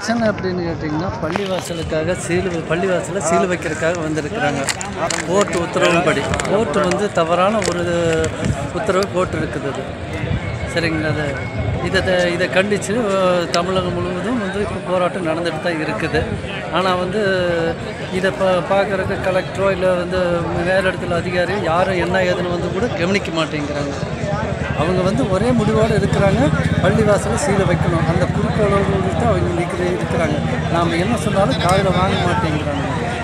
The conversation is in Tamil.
பிரச்சனை அப்படின்னு கேட்டிங்கன்னா பள்ளிவாசலுக்காக சீல் பள்ளிவாசலில் சீல் வைக்கிறதுக்காக வந்திருக்கிறாங்க கோர்ட்டு உத்தரவுப்படி கோர்ட்டு வந்து தவறான ஒரு உத்தரவு கோர்ட்டு இருக்குது அது சரிங்களா அது இதை த- இதை கண்டித்து தமிழகம் முழுவதும் வந்து இப்போ போராட்டம் நடந்துட்டு தான் இருக்குது ஆனால் வந்து இதை பா பார்க்குறக்கு கலெக்டரோ இல்லை வந்து மேலிடத்தில் அதிகாரி யாரும் என்ன ஏதுன்னு வந்து கூட கவனிக்க மாட்டேங்கிறாங்க அவங்க வந்து ஒரே முடிவோடு இருக்கிறாங்க பள்ளிவாசலில் சீலை வைக்கணும் அந்த குறிக்கோளோடு தான் அவங்க நிற்கிற இருக்கிறாங்க நாம் என்ன சொன்னாலும் காதில் வாங்க மாட்டேங்கிறாங்க